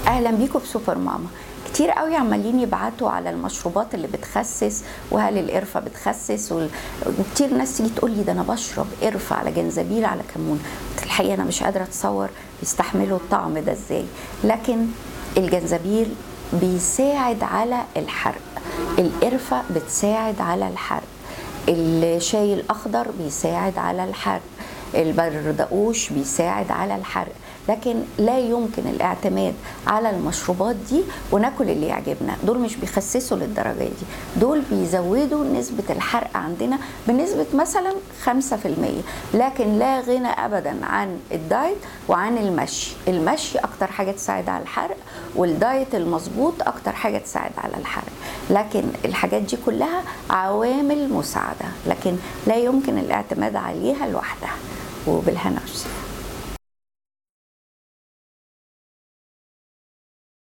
اهلا بيكم في سوبر ماما كتير قوي عمالين يبعتوا على المشروبات اللي بتخسس وهل القرفه بتخسس وال- وكتير ناس تيجي تقول لي ده انا بشرب قرفه على جنزبيل على كمون الحقيقه انا مش قادره اتصور بيستحملوا الطعم ده ازاي لكن الجنزبيل بيساعد على الحرق القرفه بتساعد على الحرق الشاي الاخضر بيساعد على الحرق البردقوش بيساعد على الحرق لكن لا يمكن الاعتماد على المشروبات دي وناكل اللي يعجبنا دول مش بيخسسوا للدرجه دي دول بيزودوا نسبه الحرق عندنا بنسبه مثلا 5% لكن لا غنى ابدا عن الدايت وعن المشي المشي اكتر حاجه تساعد على الحرق والدايت المظبوط اكتر حاجه تساعد على الحرق لكن الحاجات دي كلها عوامل مساعده لكن لا يمكن الاعتماد عليها لوحدها وبالهنا والشفا